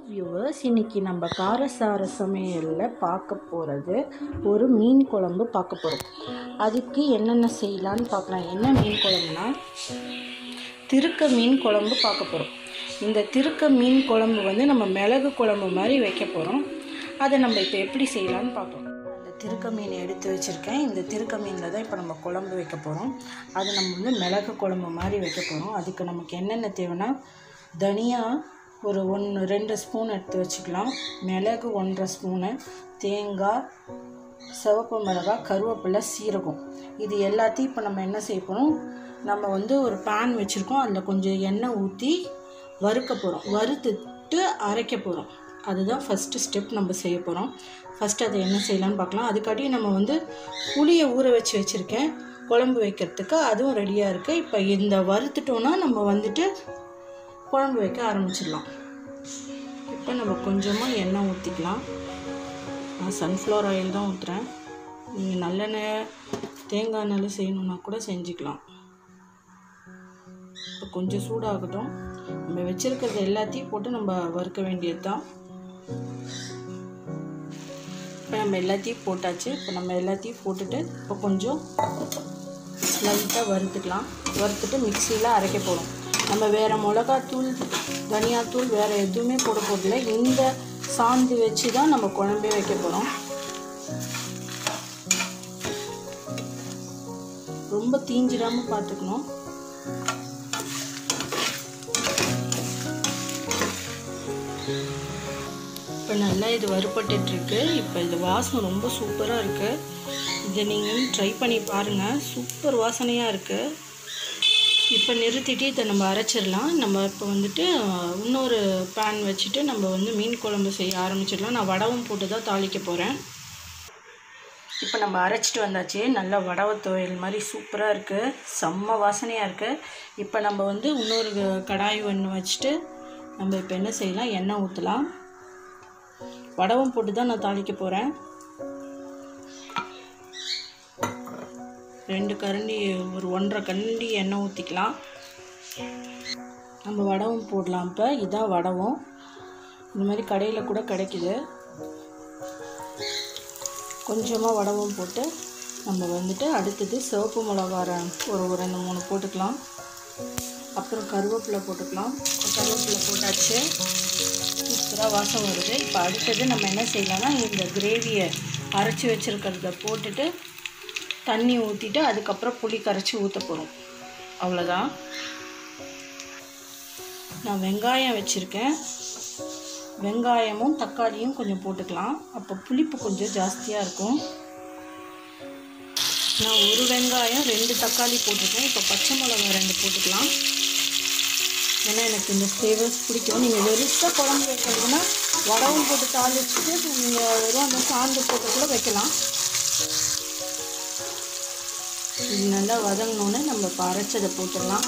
viewers இன்னைக்கு நம்ம காரசார சமையலில் பார்க்க போகிறது ஒரு மீன் குழம்பு பார்க்க போகிறோம் அதுக்கு என்னென்ன செய்யலான்னு பார்க்கலாம் என்ன மீன் குழம்புனா திருக்க மீன் குழம்பு பார்க்க போகிறோம் இந்த திருக்க மீன் குழம்பு வந்து நம்ம மிளகு குழம்பு மாதிரி வைக்க போகிறோம் அதை நம்ம இப்போ எப்படி செய்யலான்னு பார்ப்போம் அந்த திருக்க மீன் எடுத்து வச்சுருக்கேன் இந்த திருக்க மீனில் தான் இப்போ நம்ம குழம்பு வைக்க போகிறோம் அது நம்ம வந்து மிளகு குழம்பு மாதிரி வைக்க போகிறோம் அதுக்கு நமக்கு என்னென்ன தேவைன்னா தனியா ஒரு ஒன்று ரெண்டு ஸ்பூன் எடுத்து வச்சுக்கலாம் மிளகு ஒன்றரை ஸ்பூனு தேங்காய் சிவப்பு மிளகாய் கருவேப்பிலை சீரகம் இது எல்லாத்தையும் இப்போ நம்ம என்ன செய்ய போகிறோம் நம்ம வந்து ஒரு பேன் வச்சுருக்கோம் அதில் கொஞ்சம் எண்ணெய் ஊற்றி வறுக்க போகிறோம் வறுத்துட்டு அரைக்க போகிறோம் அதுதான் ஃபஸ்ட்டு ஸ்டெப் நம்ம செய்ய போகிறோம் ஃபஸ்ட்டு அதை என்ன செய்யலாம்னு பார்க்கலாம் அதுக்காட்டி நம்ம வந்து புளியை ஊற வச்சு வச்சுருக்கேன் குழம்பு வைக்கிறதுக்கு அதுவும் ரெடியாக இருக்குது இப்போ இந்த வறுத்துட்டோன்னா நம்ம வந்துட்டு குழம்பு வைக்க ஆரம்பிச்சிடலாம் இப்போ நம்ம கொஞ்சமாக எண்ணெய் ஊற்றிக்கலாம் நான் சன்ஃப்ளவர் ஆயில் தான் ஊற்றுறேன் நீங்கள் நல்லெண்ணெய் தேங்காய் எண்ணெயில் செய்யணுன்னா கூட செஞ்சுக்கலாம் இப்போ கொஞ்சம் சூடாகட்டும் நம்ம வச்சுருக்கிறது எல்லாத்தையும் போட்டு நம்ம வறுக்க வேண்டியது தான் இப்போ நம்ம எல்லாத்தையும் போட்டாச்சு இப்போ நம்ம எல்லாத்தையும் போட்டுட்டு இப்போ கொஞ்சம் லைட்டாக வறுத்துக்கலாம் வறுத்துட்டு மிக்சியில் அரைக்க போகிறோம் நம்ம வேறு மிளகாத்தூள் தனியாத்தூள் வேறு எதுவுமே போட போகிறதில்ல இந்த சாந்து வச்சு தான் நம்ம குழம்பே வைக்க போகிறோம் ரொம்ப தீஞ்சிடாமல் பார்த்துக்கணும் இப்போ நல்லா இது வறுபட்டுட்ருக்கு இப்போ இது வாசனை ரொம்ப சூப்பராக இருக்குது இதை நீங்கள் ட்ரை பண்ணி பாருங்கள் சூப்பர் வாசனையாக இருக்குது இப்போ நிறுத்திட்டு இதை நம்ம அரைச்சிடலாம் நம்ம இப்போ வந்துட்டு இன்னொரு பேன் வச்சுட்டு நம்ம வந்து மீன் குழம்பு செய்ய ஆரம்பிச்சிடலாம் நான் வடவும் போட்டு தான் தாளிக்க போகிறேன் இப்போ நம்ம அரைச்சிட்டு வந்தாச்சு நல்லா வடவ துவையல் மாதிரி சூப்பராக இருக்குது செம்ம வாசனையாக இருக்குது இப்போ நம்ம வந்து இன்னொரு கடாய் ஒன்று வச்சுட்டு நம்ம இப்போ என்ன செய்யலாம் எண்ணெய் ஊற்றலாம் வடவும் போட்டு தான் நான் தாளிக்க போகிறேன் ரெண்டு கரண்டி ஒரு ஒன்றரை கரண்டி எண்ணெய் ஊற்றிக்கலாம் நம்ம வடவும் போடலாம் இப்போ இதான் வடவும் இந்த மாதிரி கடையில் கூட கிடைக்குது கொஞ்சமாக வடவும் போட்டு நம்ம வந்துட்டு அடுத்தது சிவப்பு மிளகார ஒரு ஒரு ரெண்டு மூணு போட்டுக்கலாம் அப்புறம் கருவேப்பிலை போட்டுக்கலாம் கருவேப்பிலை போட்டாச்சு சூப்பராக வாசம் வருது இப்போ அடுத்தது நம்ம என்ன செய்யலாம்னா இந்த கிரேவியை அரைச்சி வச்சுருக்கிறத போட்டுட்டு தண்ணி ஊற்றிட்டு அதுக்கப்புறம் புளி கரைச்சி ஊற்ற போகிறோம் அவ்வளோதான் நான் வெங்காயம் வச்சுருக்கேன் வெங்காயமும் தக்காளியும் கொஞ்சம் போட்டுக்கலாம் அப்போ புளிப்பு கொஞ்சம் ஜாஸ்தியாக இருக்கும் நான் ஒரு வெங்காயம் ரெண்டு தக்காளி போட்டிருக்கேன் இப்போ பச்சை மிளகா ரெண்டு போட்டுக்கலாம் ஏன்னா எனக்கு இந்த ஃப்ளேவர்ஸ் பிடிக்கும் நீங்கள் வெறுத்த குழம்பு வைக்கிறதுனா வடவும் போட்டு தாளிச்சுட்டு நீங்கள் வெறும் அந்த சாந்து போட்டு கூட வைக்கலாம் இது நல்லா வதங்கினோன்னே நம்ம இப்போ அரைச்சதை போட்டுடலாம்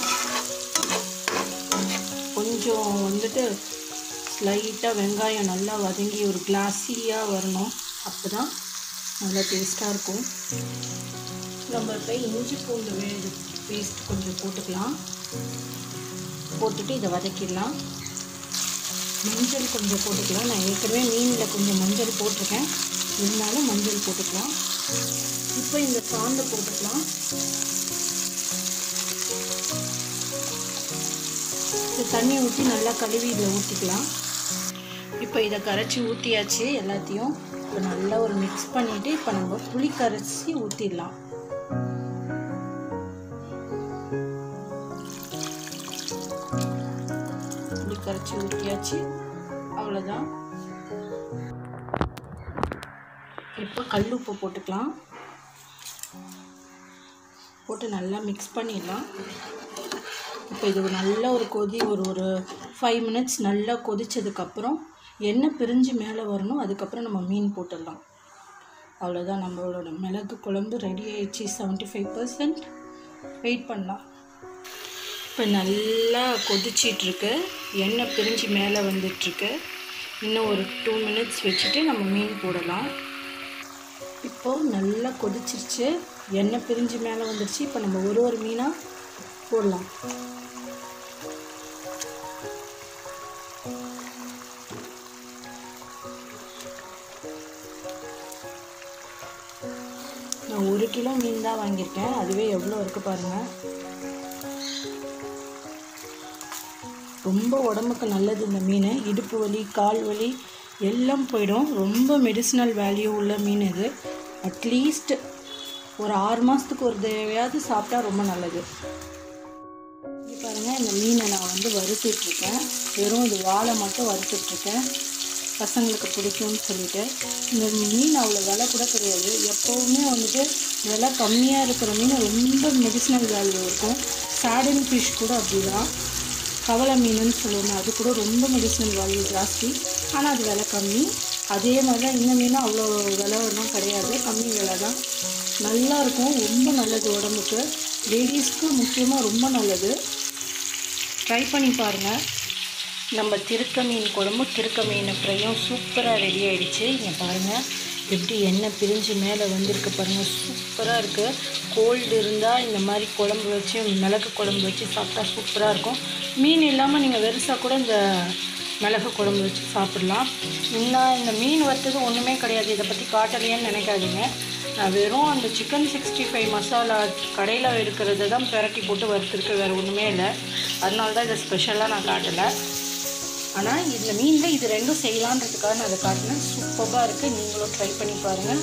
கொஞ்சம் வந்துட்டு லைட்டாக வெங்காயம் நல்லா வதங்கி ஒரு கிளாஸியாக வரணும் அப்போ தான் நல்லா டேஸ்ட்டாக இருக்கும் நம்ம இப்போ இஞ்சி பூண்டு வே பேஸ்ட் கொஞ்சம் போட்டுக்கலாம் போட்டுட்டு இதை வதக்கிடலாம் மஞ்சள் கொஞ்சம் போட்டுக்கலாம் நான் ஏற்கனவே மீனில் கொஞ்சம் மஞ்சள் போட்டிருக்கேன் இருந்தாலும் மஞ்சள் போட்டுக்கலாம் இப்போ இந்த சாந்தை போட்டுக்கலாம் இது தண்ணி ஊற்றி நல்லா கழுவி இதில் ஊற்றிக்கலாம் இப்போ இதை கரைச்சி ஊற்றியாச்சு எல்லாத்தையும் இப்போ நல்லா ஒரு மிக்ஸ் பண்ணிவிட்டு இப்போ நம்ம புளி கரைச்சி ஊற்றிடலாம் புளி கரைச்சி ஊற்றியாச்சு அவ்வளோதான் இப்போ கல் உப்பு போட்டுக்கலாம் போட்டு நல்லா மிக்ஸ் பண்ணிடலாம் இப்போ இது ஒரு நல்ல ஒரு கொதி ஒரு ஒரு ஃபைவ் மினிட்ஸ் நல்லா கொதித்ததுக்கப்புறம் எண்ணெய் பிரிஞ்சு மேலே வரணும் அதுக்கப்புறம் நம்ம மீன் போட்டுடலாம் அவ்வளோதான் நம்மளோட மிளகு குழம்பு ரெடி ஆயிடுச்சு செவன்ட்டி ஃபைவ் பர்சன்ட் வெயிட் பண்ணலாம் இப்போ நல்லா கொதிச்சிட்ருக்கு எண்ணெய் பிரிஞ்சு மேலே வந்துட்டுருக்கு இன்னும் ஒரு டூ மினிட்ஸ் வச்சுட்டு நம்ம மீன் போடலாம் இப்போது நல்லா கொதிச்சிருச்சு எண்ணெய் பிரிஞ்சு மேலே வந்துருச்சு இப்போ நம்ம ஒரு ஒரு மீனாக போடலாம் ஒரு கிலோ மீன் தான் வாங்கியிருக்கேன் அதுவே எவ்வளோ இருக்குது பாருங்கள் ரொம்ப உடம்புக்கு நல்லது இந்த மீன் இடுப்பு வலி கால் வலி எல்லாம் போயிடும் ரொம்ப மெடிசினல் வேல்யூ உள்ள மீன் இது அட்லீஸ்ட் ஒரு ஆறு மாதத்துக்கு ஒரு தடவையாவது சாப்பிட்டா ரொம்ப நல்லது இங்கே பாருங்கள் இந்த மீனை நான் வந்து வறுத்துட்ருக்கேன் வெறும் இது வாழை மட்டும் வறுத்துட்ருக்கேன் பசங்களுக்கு பிடிக்கும்னு சொல்லிட்டு இந்த மீன் அவ்வளோ விலை கூட கிடையாது எப்போவுமே வந்துட்டு விலை கம்மியாக இருக்கிற மீன் ரொம்ப மெடிசினல் வேல்யூ இருக்கும் சாடன் ஃபிஷ் கூட அப்படி தான் கவலை மீனுன்னு சொல்லுவாங்க அது கூட ரொம்ப மெடிசினல் வேல்யூ ஜாஸ்தி ஆனால் அது விலை கம்மி அதே மாதிரி தான் இந்த மீனும் அவ்வளோ விலைலாம் கிடையாது கம்மி விலை தான் நல்லா இருக்கும் ரொம்ப நல்லது உடம்புக்கு லேடிஸ்க்கு முக்கியமாக ரொம்ப நல்லது ட்ரை பண்ணி பாருங்கள் நம்ம திருக்க மீன் குழம்பு திருக்க மீன் ஃப்ரையும் சூப்பராக ரெடி ஆயிடுச்சு இங்கே பாருங்கள் எப்படி எண்ணெய் பிரிஞ்சு மேலே வந்திருக்கு பாருங்கள் சூப்பராக இருக்குது கோல்டு இருந்தால் இந்த மாதிரி குழம்பு வச்சு மிளகு குழம்பு வச்சு சாப்பிட்டா சூப்பராக இருக்கும் மீன் இல்லாமல் நீங்கள் வெறுசாக கூட இந்த மிளகு குழம்பு வச்சு சாப்பிடலாம் இன்னும் இந்த மீன் வறுத்தது ஒன்றுமே கிடையாது இதை பற்றி காட்டலையேன்னு நினைக்காதீங்க நான் வெறும் அந்த சிக்கன் சிக்ஸ்டி ஃபைவ் மசாலா கடையில் இருக்கிறத தான் பிரட்டி போட்டு வறுத்துருக்கு வேறு ஒன்றுமே இல்லை அதனால தான் இதை ஸ்பெஷலாக நான் காட்டலை ஆனால் இந்த மீனில் இது ரெண்டும் செய்யலான்றதுக்காக நான் அதை காட்டினேன் சூப்பராக இருக்குது நீங்களும் ட்ரை பண்ணி பாருங்கள்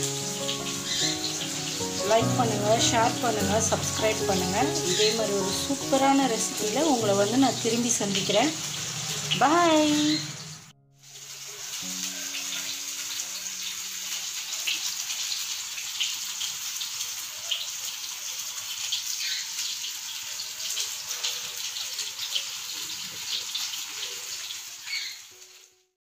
லைக் பண்ணுங்கள் ஷேர் பண்ணுங்கள் சப்ஸ்கிரைப் பண்ணுங்கள் இதே மாதிரி ஒரு சூப்பரான ரெசிபியில் உங்களை வந்து நான் திரும்பி சந்திக்கிறேன் பாய்